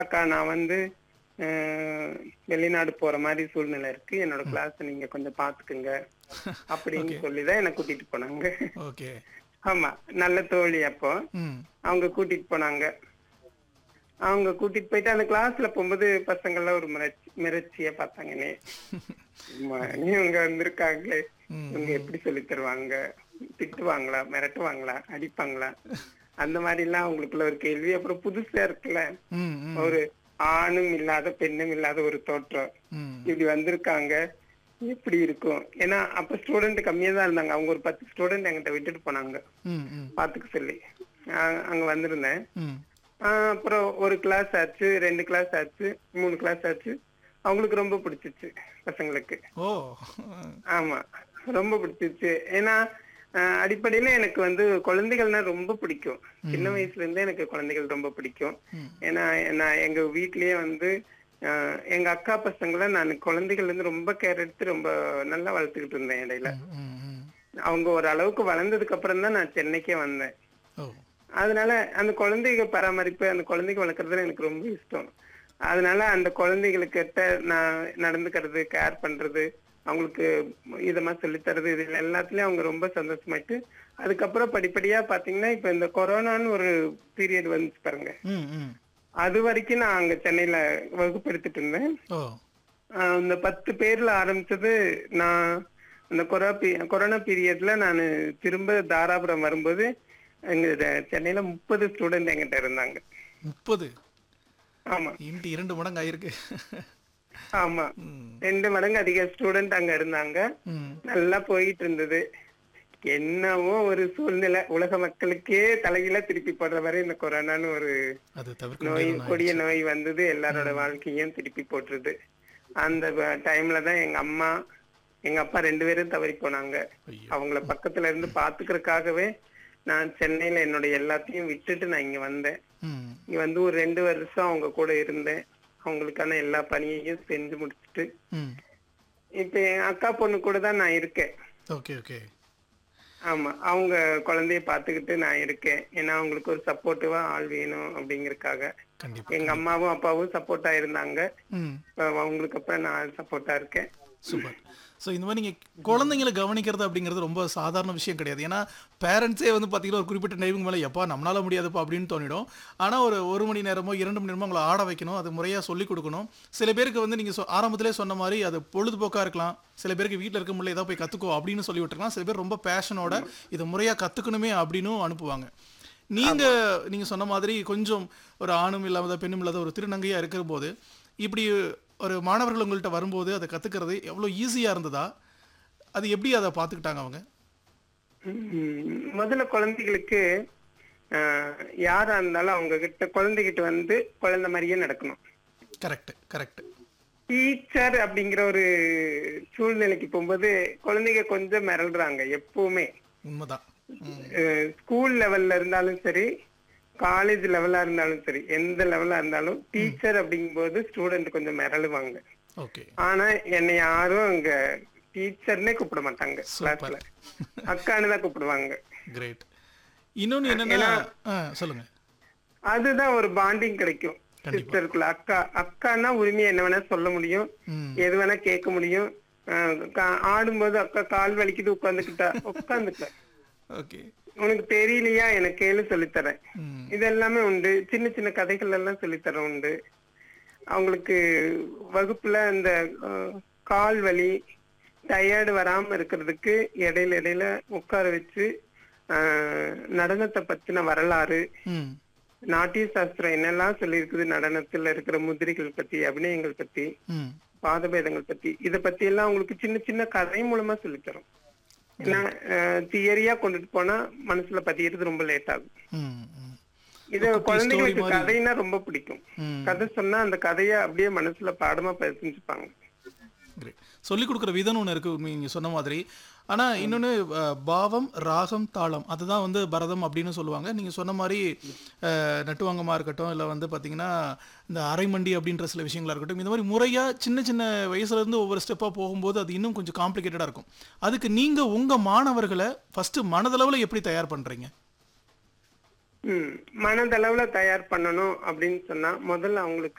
அக்கா நான் வந்து அஹ், வெளிநாடு போற மாதிரி சூழ்நிலை இருக்கு என்னோட கிளாஸ் நீங்க கொஞ்சம் பாத்துக்குங்க அப்படின்னு சொல்லிதான் என்ன கூட்டிட்டு போனாங்க ஓகே ஆமா நல்ல தோழி அப்போ ம் அவங்க கூட்டிட்டு போனாங்க அவங்க கூட்டிட்டு போயிட்டு அந்த கிளாஸ்ல போகும்போது பசங்க எல்லாம் ஒரு மிரட்சி மிரட்சிய பார்த்தாங்கன்னே இவங்க வந்திருக்காங்களே இவங்க எப்படி சொல்லி தருவாங்க திட்டுவாங்களா மிரட்டுவாங்களா அடிப்பாங்களா அந்த மாதிரி எல்லாம் அவங்களுக்குள்ள ஒரு கேள்வி அப்புறம் புதுசா இருக்குல்ல ம் ம் ஒரு ஆணும் இல்லாத பெண்ணும் இல்லாத ஒரு தோற்றம் ம் இப்படி வந்திருக்காங்க எப்படி இருக்கும் ஏன்னா அப்ப ஸ்டூடெண்ட் கம்மியா தான் இருந்தாங்க அவங்க ஒரு பத்து ஸ்டூடெண்ட் என்கிட்ட விட்டுட்டு போனாங்க ம் ம் பாத்துக்க சொல்லி ஆஹ் அங்க வந்திருந்தேன் ம் ஆஹ் அப்புறம் ஒரு கிளாஸ் ஆச்சு ரெண்டு கிளாஸ் ஆச்சு மூணு கிளாஸ் ஆச்சு அவங்களுக்கு ரொம்ப பிடிச்சிச்சு பசங்களுக்கு ஓ ஆமா ரொம்ப பிடிச்சிச்சு ஏன்னா ஆஹ் அடிப்படையில எனக்கு வந்து குழந்தைகள்னா ரொம்ப பிடிக்கும் சின்ன வயசுல இருந்தே எனக்கு குழந்தைகள் ரொம்ப பிடிக்கும் ம். ஏன்னா நான் எங்க வீட்லயே வந்து ஆஹ் எங்க அக்கா பசங்களை நான் குழந்தைகள் இருந்து ரொம்ப கேர் எடுத்து ரொம்ப நல்லா வளர்த்துக்கிட்டு இருந்தேன் இடையில ம் ம் அவங்க ஒரு அளவுக்கு வளர்ந்ததுக்கு அப்புறம் தான் நான் சென்னைக்கே வந்தேன் ஓ அதனால அந்த குழந்தைங்க பராமரிப்பு அந்த குழந்தைங்க வளர்க்கறதுல எனக்கு ரொம்ப இஷ்டம் அதனால அந்த குழந்தைகளுக்கிட்ட நான் நடந்துக்கிறது கேர் பண்றது அவங்களுக்கு இதமா சொல்லித் தர்றது இதுல எல்லாத்துலயும் அவங்க ரொம்ப சந்தோஷமாயிட்டு அதுக்கப்புறம் படிப்படியா பாத்தீங்கன்னா இப்ப இந்த கொரோனான்னு ஒரு பீரியட் வந்துச்சு பாருங்க ம் ம் அது வரைக்கும் நான் அங்க சென்னையில வகுப்பு எடுத்துட்டு இருந்தேன் ஓ ஆஹ் அந்த பத்து பேர்ல ஆரம்பிச்சது நான் அந்த கொரோனா பீ- கொரோனா பீரியட்ல நான் திரும்ப தாராபுரம் வரும்போது எங்க இத- சென்னையில முப்பது ஸ்டூடெண்ட் எங்கிட்ட இருந்தாங்க முப்பது ஆமா இன்ட்டு இரண்டு மடங்கு ஆயிருக்கு ஆமா ம் ரெண்டு மடங்கு அதிக ஸ்டூடெண்ட் அங்க இருந்தாங்க ம் நல்லா போயிட்டு இருந்தது என்னவோ ஒரு சூழ்நிலை உலக மக்களுக்கே தலையில திருப்பி போடுற வரை இந்த கொரோனான்னு ஒரு அது தவிர்க்க நோய் முடியாத ஒண்ணு கொடிய நோய் வந்தது எல்லாரோட வாழ்க்கையும் திருப்பி போட்டுருது அந்த டைம்ல தான் எங்க அம்மா எங்க அப்பா ரெண்டு பேரும் தவறி போனாங்க ஐயோ அவங்கள பக்கத்துல இருந்து பாத்துக்கிறதுக்காகவே நான் சென்னையில என்னோட எல்லாத்தையும் விட்டுட்டு நான் இங்க வந்தேன் ம் இங்க வந்து ஒரு ரெண்டு வருஷம் அவங்க கூட இருந்தேன் அவங்களுக்கான எல்லா பணியையும் செஞ்சு முடிச்சுட்டு ம் இப்ப என் அக்கா பொண்ணு கூட தான் நான் இருக்கேன் ஓகே ஓகே ஆமா அவங்க குழந்தைய பாத்துக்கிட்டு நான் இருக்கேன் ஏன்னா அவங்களுக்கு ஒரு சப்போர்ட்டிவா ஆள் வேணும் அப்படிங்கறதுக்காக கண்டிப்பா எங்க அம்மாவும் அப்பாவும் சப்போர்ட்டா இருந்தாங்க ம் இப்ப அவங்களுக்கு அப்புறம் நான் சப்போர்ட்டா இருக்கேன் சூப்பர் ஸோ இந்த மாதிரி நீங்கள் குழந்தைங்களை கவனிக்கிறது அப்படிங்கிறது ரொம்ப சாதாரண விஷயம் கிடையாது ஏன்னா பேரண்ட்ஸே வந்து பார்த்தீங்கன்னா ஒரு குறிப்பிட்ட டைமுக்கு மேலே எப்பா நம்மளால முடியாதுப்பா அப்படின்னு தோணிடும் ஆனால் ஒரு ஒரு மணி நேரமோ இரண்டு மணி நேரமோ அவங்கள ஆட வைக்கணும் அது முறையாக சொல்லிக் கொடுக்கணும் சில பேருக்கு வந்து நீங்கள் சொ ஆரம்பத்திலே சொன்ன மாதிரி அது பொழுதுபோக்காக இருக்கலாம் சில பேருக்கு வீட்டில் இருக்க முடியல ஏதாவது போய் கற்றுக்கோ அப்படின்னு சொல்லி விட்டுருக்கலாம் சில பேர் ரொம்ப பேஷனோட இதை முறையாக கற்றுக்கணுமே அப்படின்னும் அனுப்புவாங்க நீங்க நீங்க சொன்ன மாதிரி கொஞ்சம் ஒரு ஆணும் இல்லாத பெண்ணும் இல்லாத ஒரு திருநங்கையா இருக்கிற போது இப்படி ஒரு மாணவர்கள் உங்கள்கிட்ட வரும்போது அதை கத்துக்கிறது எவ்வளவு ஈஸியா இருந்ததா அது எப்படி அதை பார்த்துக்கிட்டாங்க அவங்க உம் முதல்ல குழந்தைகளுக்கு ஆஹ், யாரா இருந்தாலும் அவங்க கிட்ட குழந்தைகிட்ட வந்து குழந்தை மாதிரியே நடக்கணும் கரெக்ட் கரெக்ட் டீச்சர் அப்படிங்கிற ஒரு சூழ்நிலைக்கு போகும்போது குழந்தைங்க கொஞ்சம் மிரள்றாங்க எப்பவுமே உண்மைதான் ம், ஸ்கூல் லெவல்ல இருந்தாலும் சரி காலேஜ் லெவலா இருந்தாலும் சரி எந்த லெவலா இருந்தாலும் டீச்சர் அப்படிங்கும்போது ஸ்டூடெண்ட் கொஞ்சம் மிரளுவாங்க ஓகே ஆனா என்னை யாரும் அங்க டீச்சர்னே கூப்பிட மாட்டாங்க கிளாஸ்ல அக்கான்னு தான் கூப்பிடுவாங்க கிரேட் இன்னொன்னு என்னன்னா ஆ, சொல்லுங்க அதுதான் ஒரு பாண்டிங் கிடைக்கும் சிஸ்டருக்குள்ள அக்கா அக்கான்னா உரிமையை என்ன வேணா சொல்ல முடியும் ம் எது வேணா கேட்க முடியும் அஹ் கா- ஆடும்போது அக்கா கால் வலிக்குது உட்காந்துக்கிட்டா உட்காந்துக்க ஓகே உனக்கு தெரியலையா எனக்கு கேளு சொல்லித்தரேன் ம் இது எல்லாமே உண்டு சின்ன சின்ன கதைகள் எல்லாம் சொல்லித்தரேன் உண்டு அவங்களுக்கு வகுப்புல அந்த அஹ், கால் வலி டயர்டு வராம இருக்கிறதுக்கு இடையில இடையில உட்கார வச்சு அஹ், நடனத்தை பத்தின வரலாறு ம் நாட்டிய சாஸ்திரம் என்னெல்லாம் சொல்லியிருக்குது நடனத்துல இருக்கிற முதிரைகள் பத்தி அபிநயங்கள் பத்தி ம் பாதபேதங்கள் பத்தி இத பத்தி எல்லாம் உங்களுக்கு சின்ன சின்ன கதை மூலமா சொல்லித்தரோம் ஏன்னா தியரியா கொண்டுட்டு போனா மனசுல பதியறது ரொம்ப லேட் ஆகும் ம் ம் இது குட்டி குழந்தைங்களுக்கு story மாதிரி. கதைன்னா ரொம்ப பிடிக்கும் ம் கதை சொன்னா அந்த கதைய அப்படியே மனசுல பாடமா பதிஞ்சுப்பாங்க கிரேட் சொல்லிக் கொடுக்குற விதம் ஒன்று இருக்கு உண்மை நீங்க சொன்ன மாதிரி ஆனா இன்னொன்னு அஹ், பாவம் ராகம் தாளம் அதுதான் வந்து பரதம் அப்படின்னு சொல்லுவாங்க நீங்க சொன்ன மாதிரி அஹ், நட்டுவாங்கமா இருக்கட்டும் இல்லை வந்து பாத்தீங்கன்னா இந்த அரைமண்டி அப்படின்ற சில விஷயங்களா இருக்கட்டும் இந்த மாதிரி முறையா சின்ன சின்ன வயசுல இருந்து ஒவ்வொரு ஸ்டெப்பா போகும்போது அது இன்னும் கொஞ்சம் காம்ப்ளிகேட்டடா இருக்கும் அதுக்கு நீங்க உங்க மாணவர்களை ஃபர்ஸ்ட் மனதளவுல எப்படி தயார் பண்றீங்க ம் மனதளவுல தயார் பண்ணணும் அப்படின்னு சொன்னா முதல்ல அவங்களுக்கு